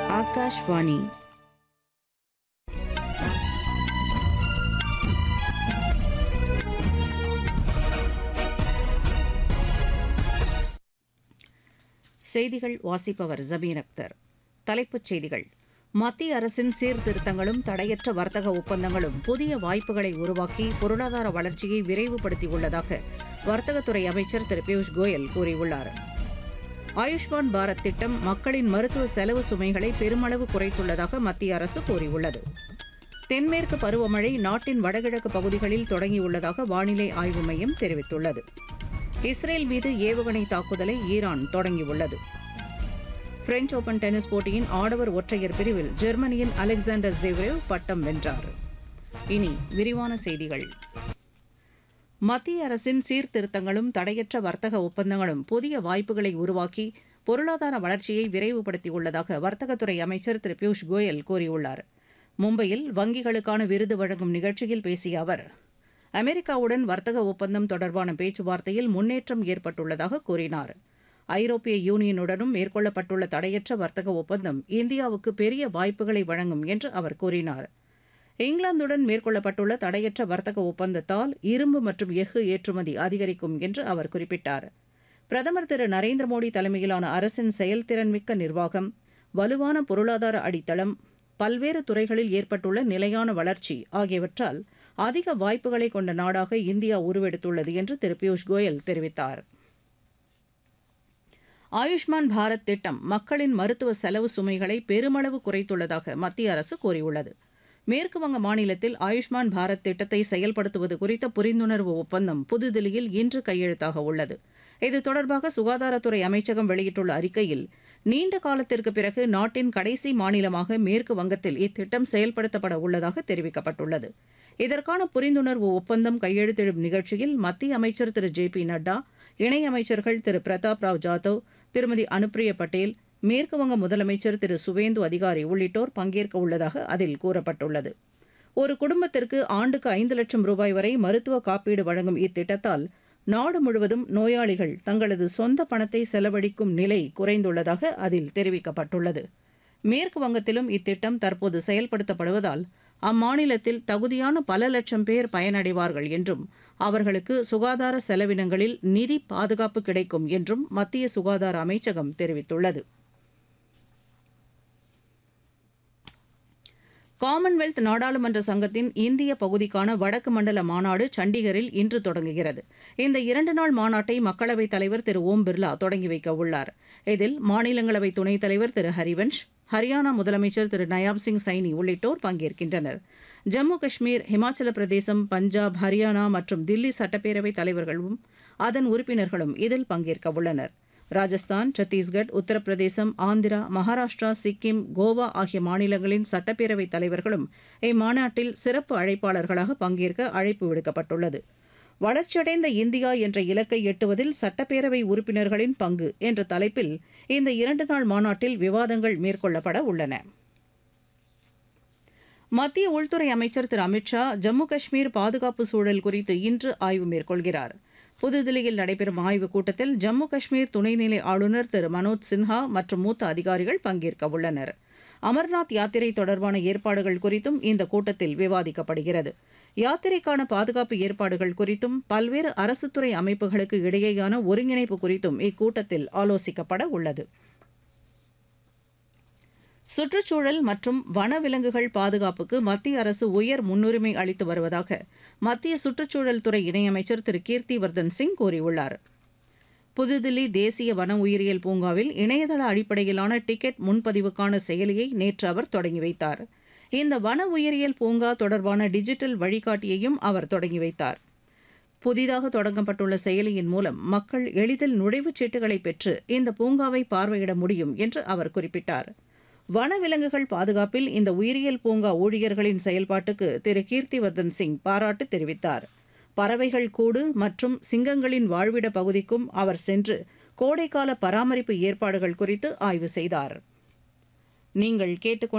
ஆகாஷ்வாணி செய்திகள் வாசிப்பவர் ஜபீர் அக்தர் தலைப்புச் செய்திகள் மத்திய அரசின் சீர்திருத்தங்களும் தடையற்ற வர்த்தக ஒப்பந்தங்களும் புதிய வாய்ப்புகளை உருவாக்கி பொருளாதார வளர்ச்சியை விரைவுபடுத்தியுள்ளதாக வர்த்தகத்துறை அமைச்சர் திரு பியூஷ் கோயல் கூறியுள்ளார் ஆயுஷ்மான் பாரத் திட்டம் மக்களின் மருத்துவ செலவு சுமைகளை பெருமளவு குறைத்துள்ளதாக மத்திய அரசு கூறியுள்ளது தென்மேற்கு பருவமழை நாட்டின் வடகிழக்கு பகுதிகளில் தொடங்கியுள்ளதாக வானிலை ஆய்வு மையம் தெரிவித்துள்ளது இஸ்ரேல் மீது ஏவுகணை தாக்குதலை ஈரான் தொடங்கியுள்ளது பிரெஞ்ச் ஓபன் டென்னிஸ் போட்டியின் ஆடவர் ஒற்றையர் பிரிவில் ஜெர்மனியின் அலெக்சாண்டர் ஜெவ்ரேவ் பட்டம் வென்றார் இனி விரிவான செய்திகள் மத்திய அரசின் சீர்திருத்தங்களும் தடையற்ற வர்த்தக ஒப்பந்தங்களும் புதிய வாய்ப்புகளை உருவாக்கி பொருளாதார வளர்ச்சியை விரைவுபடுத்தியுள்ளதாக வர்த்தகத்துறை அமைச்சர் திரு பியூஷ் கோயல் கூறியுள்ளார் மும்பையில் வங்கிகளுக்கான விருது வழங்கும் நிகழ்ச்சியில் பேசிய அவர் அமெரிக்காவுடன் வர்த்தக ஒப்பந்தம் தொடர்பான பேச்சுவார்த்தையில் முன்னேற்றம் ஏற்பட்டுள்ளதாக கூறினார் ஐரோப்பிய யூனியனுடனும் மேற்கொள்ளப்பட்டுள்ள தடையற்ற வர்த்தக ஒப்பந்தம் இந்தியாவுக்கு பெரிய வாய்ப்புகளை வழங்கும் என்று அவர் கூறினார் இங்கிலாந்துடன் மேற்கொள்ளப்பட்டுள்ள தடையற்ற வர்த்தக ஒப்பந்தத்தால் இரும்பு மற்றும் எஃகு ஏற்றுமதி அதிகரிக்கும் என்று அவர் குறிப்பிட்டார் பிரதமர் திரு நரேந்திர மோடி தலைமையிலான அரசின் செயல்திறன்மிக்க நிர்வாகம் வலுவான பொருளாதார அடித்தளம் பல்வேறு துறைகளில் ஏற்பட்டுள்ள நிலையான வளர்ச்சி ஆகியவற்றால் அதிக வாய்ப்புகளை கொண்ட நாடாக இந்தியா உருவெடுத்துள்ளது என்று திரு பியூஷ் கோயல் தெரிவித்தார் ஆயுஷ்மான் பாரத் திட்டம் மக்களின் மருத்துவ செலவு சுமைகளை பெருமளவு குறைத்துள்ளதாக மத்திய அரசு கூறியுள்ளது மேற்குவங்க மாநிலத்தில் ஆயுஷ்மான் பாரத் திட்டத்தை செயல்படுத்துவது குறித்த புரிந்துணர்வு ஒப்பந்தம் புதுதில்லியில் இன்று கையெழுத்தாக உள்ளது இது தொடர்பாக சுகாதாரத்துறை அமைச்சகம் வெளியிட்டுள்ள அறிக்கையில் நீண்ட காலத்திற்கு பிறகு நாட்டின் கடைசி மாநிலமாக மேற்கு வங்கத்தில் இத்திட்டம் செயல்படுத்தப்பட உள்ளதாக தெரிவிக்கப்பட்டுள்ளது இதற்கான புரிந்துணர்வு ஒப்பந்தம் கையெழுத்திடும் நிகழ்ச்சியில் மத்திய அமைச்சர் திரு ஜே பி நட்டா இணையமைச்சர்கள் திரு பிரதாப் ராவ் ஜாதவ் திருமதி அனுப்பிரியா பட்டேல் மேற்குவங்க முதலமைச்சர் திரு சுவேந்து அதிகாரி உள்ளிட்டோர் பங்கேற்க உள்ளதாக அதில் கூறப்பட்டுள்ளது ஒரு குடும்பத்திற்கு ஆண்டுக்கு ஐந்து லட்சம் ரூபாய் வரை மருத்துவ காப்பீடு வழங்கும் இத்திட்டத்தால் நாடு முழுவதும் நோயாளிகள் தங்களது சொந்த பணத்தை செலவழிக்கும் நிலை குறைந்துள்ளதாக அதில் தெரிவிக்கப்பட்டுள்ளது மேற்கு வங்கத்திலும் இத்திட்டம் தற்போது செயல்படுத்தப்படுவதால் அம்மாநிலத்தில் தகுதியான பல லட்சம் பேர் பயனடைவார்கள் என்றும் அவர்களுக்கு சுகாதார செலவினங்களில் நிதி பாதுகாப்பு கிடைக்கும் என்றும் மத்திய சுகாதார அமைச்சகம் தெரிவித்துள்ளது காமன்வெல்த் நாடாளுமன்ற சங்கத்தின் இந்திய பகுதிக்கான வடக்கு மண்டல மாநாடு சண்டிகரில் இன்று தொடங்குகிறது இந்த இரண்டு நாள் மாநாட்டை மக்களவைத் தலைவர் திரு ஓம் பிர்லா தொடங்கி வைக்க உள்ளார் இதில் மாநிலங்களவை துணைத் தலைவர் திரு ஹரிவன்ஷ் ஹரியானா முதலமைச்சர் திரு நயாப் சிங் சைனி உள்ளிட்டோர் பங்கேற்கின்றனர் ஜம்மு காஷ்மீர் ஹிமாச்சல பிரதேசம் பஞ்சாப் ஹரியானா மற்றும் தில்லி சட்டப்பேரவைத் தலைவர்களும் அதன் உறுப்பினர்களும் இதில் பங்கேற்க உள்ளனர் ராஜஸ்தான் சத்தீஸ்கட் உத்தரப்பிரதேசம் ஆந்திரா மகாராஷ்டிரா சிக்கிம் கோவா ஆகிய மாநிலங்களின் சட்டப்பேரவைத் தலைவர்களும் இம்மாநாட்டில் சிறப்பு அழைப்பாளர்களாக பங்கேற்க அழைப்பு விடுக்கப்பட்டுள்ளது வளர்ச்சியடைந்த இந்தியா என்ற இலக்கை எட்டுவதில் சட்டப்பேரவை உறுப்பினர்களின் பங்கு என்ற தலைப்பில் இந்த இரண்டு நாள் மாநாட்டில் விவாதங்கள் மேற்கொள்ளப்பட உள்ளன மத்திய உள்துறை அமைச்சர் திரு அமித் ஷா ஜம்மு காஷ்மீர் பாதுகாப்பு சூழல் குறித்து இன்று ஆய்வு மேற்கொள்கிறார் புதுதில்லியில் நடைபெறும் ஆய்வுக் கூட்டத்தில் ஜம்மு காஷ்மீர் துணைநிலை ஆளுநர் திரு மனோஜ் சின்ஹா மற்றும் மூத்த அதிகாரிகள் பங்கேற்க உள்ளனர் அமர்நாத் யாத்திரை தொடர்பான ஏற்பாடுகள் குறித்தும் இந்த கூட்டத்தில் விவாதிக்கப்படுகிறது யாத்திரைக்கான பாதுகாப்பு ஏற்பாடுகள் குறித்தும் பல்வேறு அரசுத்துறை அமைப்புகளுக்கு இடையேயான ஒருங்கிணைப்பு குறித்தும் இக்கூட்டத்தில் ஆலோசிக்கப்பட உள்ளது சுற்றுச்சூழல் மற்றும் வனவிலங்குகள் பாதுகாப்புக்கு மத்திய அரசு உயர் முன்னுரிமை அளித்து வருவதாக மத்திய சுற்றுச்சூழல் துறை இணையமைச்சர் திரு கீர்த்திவர்தன் சிங் கூறியுள்ளார் புதுதில்லி தேசிய வன உயிரியல் பூங்காவில் இணையதள அடிப்படையிலான டிக்கெட் முன்பதிவுக்கான செயலியை நேற்று அவர் தொடங்கி வைத்தார் இந்த வன உயிரியல் பூங்கா தொடர்பான டிஜிட்டல் வழிகாட்டியையும் அவர் தொடங்கி வைத்தார் புதிதாக தொடங்கப்பட்டுள்ள செயலியின் மூலம் மக்கள் எளிதில் நுழைவுச் சீட்டுகளை பெற்று இந்த பூங்காவை பார்வையிட முடியும் என்று அவர் குறிப்பிட்டார் வனவிலங்குகள் பாதுகாப்பில் இந்த உயிரியல் பூங்கா ஊழியர்களின் செயல்பாட்டுக்கு திரு கீர்த்திவர்தன் சிங் பாராட்டு தெரிவித்தார் பறவைகள் கூடு மற்றும் சிங்கங்களின் வாழ்விட பகுதிக்கும் அவர் சென்று கோடைக்கால பராமரிப்பு ஏற்பாடுகள் குறித்து ஆய்வு செய்தார் நீங்கள் கேட்டுக்கொண்டு